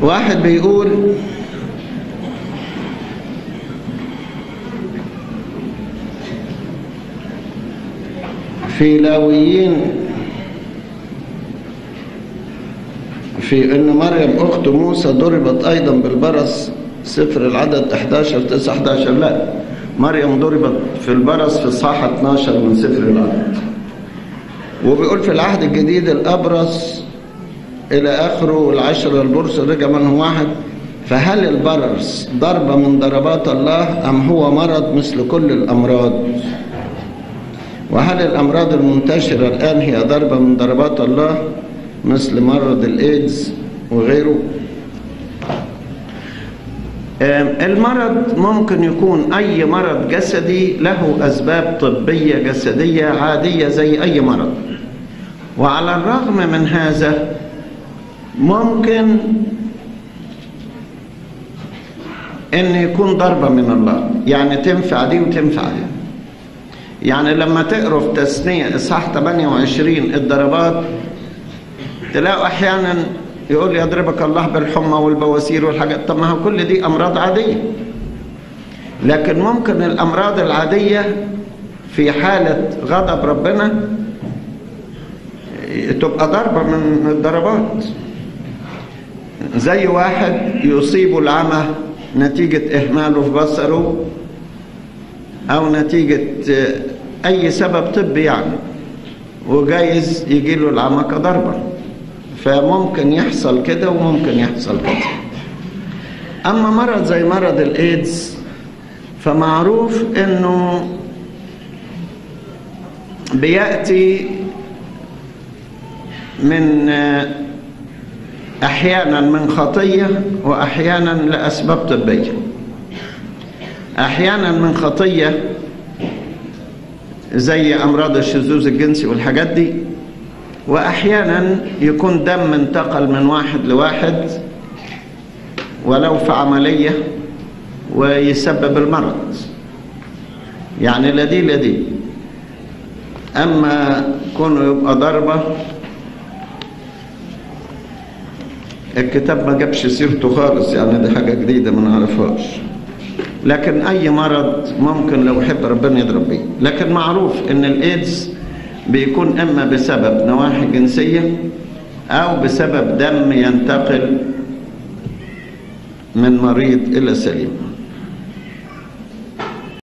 واحد بيقول في لاويين في ان مريم اخت موسى ضربت ايضا بالبرص سفر العدد 11 9 11 لا مريم ضربت في البرص في الصحة 12 من سفر العدد وبيقول في العهد الجديد الابرص الى اخره والعشرة البرص رجع منهم واحد فهل البرص ضربة من ضربات الله ام هو مرض مثل كل الامراض وهل الامراض المنتشرة الان هي ضربة من ضربات الله مثل مرض الايدز وغيره المرض ممكن يكون أي مرض جسدي له أسباب طبية جسدية عادية زي أي مرض وعلى الرغم من هذا ممكن أن يكون ضربة من الله يعني تنفع دي وتنفع دي يعني لما تقروا في تثنية إصحاح 28 الضربات تلاقوا أحيانا يقول يضربك الله بالحمى والبواسير والحاجات طب ما هو كل دي امراض عاديه لكن ممكن الامراض العاديه في حاله غضب ربنا تبقى ضربه من الضربات زي واحد يصيب العمى نتيجه اهماله في بصره او نتيجه اي سبب طبي يعني وجايز يجي له العمى كضربه فممكن يحصل كده وممكن يحصل كده أما مرض زي مرض الإيدز فمعروف إنه بيأتي من أحيانا من خطية وأحيانا لأسباب طبية أحيانا من خطية زي أمراض الشذوذ الجنسي والحاجات دي واحيانا يكون دم انتقل من واحد لواحد ولو في عمليه ويسبب المرض يعني لا دي لا دي اما كونه يبقى ضربه الكتاب ما جابش سيرته خالص يعني دي حاجه جديده ما نعرفهاش لكن اي مرض ممكن لو يحب ربنا يضرب بيه لكن معروف ان الايدز بيكون اما بسبب نواحي جنسيه او بسبب دم ينتقل من مريض الى سليم